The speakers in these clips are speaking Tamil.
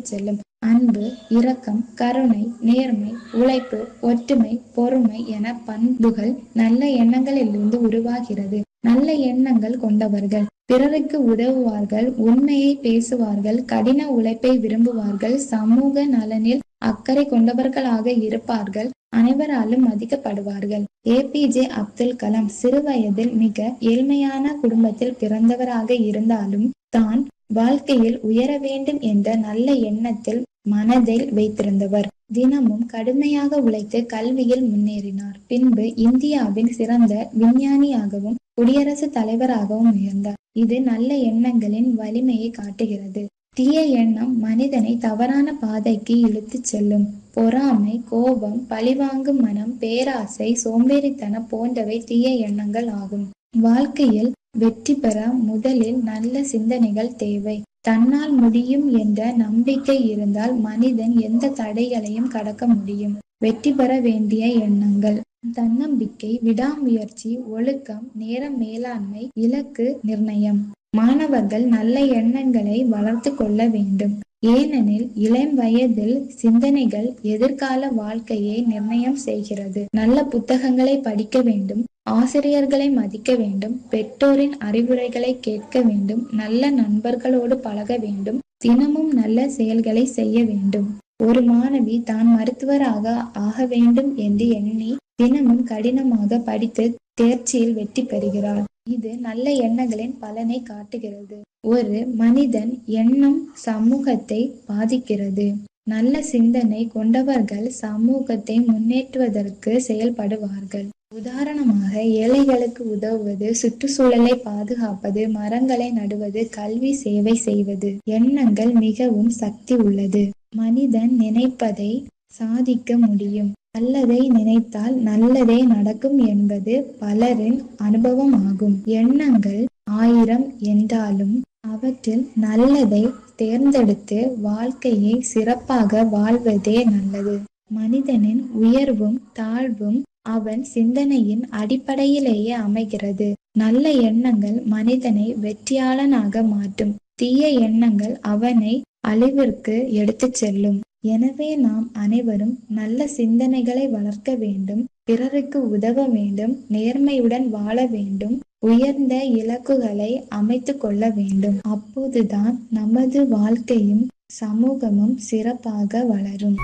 இழுத்துச் செல்லும் அன்பு இரக்கம் கருணை நேர்மை உழைப்பு ஒற்றுமை பொறுமை என பண்புகள் நல்ல எண்ணங்களிலிருந்து உருவாகிறது நல்ல எண்ணங்கள் கொண்டவர்கள் பிறருக்கு உதவுவார்கள் உண்மையை பேசுவார்கள் கடின உழைப்பை விரும்புவார்கள் சமூக நலனில் அக்கறை கொண்டவர்களாக இருப்பார்கள் அனைவராலும் மதிக்கப்படுவார்கள் ஏபிஜே அப்துல் கலாம் சிறுவயதில் மிக ஏழ்மையான குடும்பத்தில் பிறந்தவராக இருந்தாலும் தான் வாழ்க்கையில் உயர வேண்டும் என்ற நல்ல எண்ணத்தில் மனதில் வைத்திருந்தவர் தினமும் கடுமையாக உழைத்து கல்வியில் முன்னேறினார் பின்பு இந்தியாவின் சிறந்த விஞ்ஞானியாகவும் குடியரசுத் தலைவராகவும் உயர்ந்தார் இது நல்ல எண்ணங்களின் வலிமையை காட்டுகிறது தீய எண்ணம் மனிதனை தவறான பாதைக்கு இழுத்துச் செல்லும் பொறாமை கோபம் பழிவாங்கும் மனம் பேராசை சோம்பேறித்தனம் போன்றவை தீய எண்ணங்கள் ஆகும் வாழ்க்கையில் வெற்றி பெற முதலில் நல்ல சிந்தனைகள் தேவை தன்னால் முடியும் என்ற நம்பிக்கை இருந்தால் மனிதன் எந்த தடைகளையும் கடக்க முடியும் வெற்றி பெற வேண்டிய எண்ணங்கள் தன்னம்பிக்கை விடாமுயற்சி ஒழுக்கம் நேர மேலாண்மை இலக்கு நிர்ணயம் மாணவர்கள் நல்ல எண்ணங்களை வளர்த்து கொள்ள வேண்டும் ஏனெனில் இளம் வயதில் சிந்தனைகள் எதிர்கால வாழ்க்கையை நிர்ணயம் செய்கிறது நல்ல புத்தகங்களை படிக்க வேண்டும் ஆசிரியர்களை மதிக்க வேண்டும் பெற்றோரின் அறிவுரைகளை கேட்க வேண்டும் நல்ல நண்பர்களோடு பழக வேண்டும் தினமும் நல்ல செயல்களை செய்ய வேண்டும் ஒரு மாணவி தான் மருத்துவராக ஆக வேண்டும் என்று எண்ணி தினமும் கடினமாக படித்து தேர்ச்சியில் வெற்றி பெறுகிறாள் இது நல்ல எண்ணங்களின் பலனை காட்டுகிறது ஒரு மனிதன் எண்ணம் சமூகத்தை பாதிக்கிறது நல்ல சிந்தனை கொண்டவர்கள் சமூகத்தை முன்னேற்றுவதற்கு செயல்படுவார்கள் உதாரணமாக ஏழைகளுக்கு உதவுவது சுற்றுச்சூழலை பாதுகாப்பது மரங்களை நடுவது கல்வி சேவை செய்வது எண்ணங்கள் மிகவும் சக்தி உள்ளது மனிதன் நினைப்பதை சாதிக்க முடியும் நல்லதை நினைத்தால் நல்லதே நடக்கும் என்பது பலரின் அனுபவம் ஆகும் எண்ணங்கள் ஆயிரம் என்றாலும் அவற்றில் நல்லதை தேர்ந்தெடுத்து வாழ்க்கையை சிறப்பாக வாழ்வதே நல்லது மனிதனின் உயர்வும் தாழ்வும் அவன் சிந்தனையின் அடிப்படையிலேயே அமைகிறது நல்ல எண்ணங்கள் மனிதனை வெற்றியாளனாக மாற்றும் தீய எண்ணங்கள் அவனை அழிவிற்கு எடுத்துச் செல்லும் எனவே நாம் அனைவரும் நல்ல சிந்தனைகளை வளர்க்க வேண்டும் பிறருக்கு உதவ வேண்டும் நேர்மையுடன் வாழ வேண்டும் உயர்ந்த இலக்குகளை அமைத்து கொள்ள வேண்டும் அப்போதுதான் நமது வாழ்க்கையும் சமூகமும் சிறப்பாக வளரும்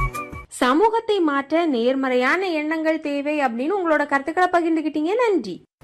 சமூகத்தை மாற்ற நேர்மறையான எண்ணங்கள் தேவை அப்படின்னு உங்களோட கருத்துக்களை பகிர்ந்துக்கிட்டீங்க நன்றி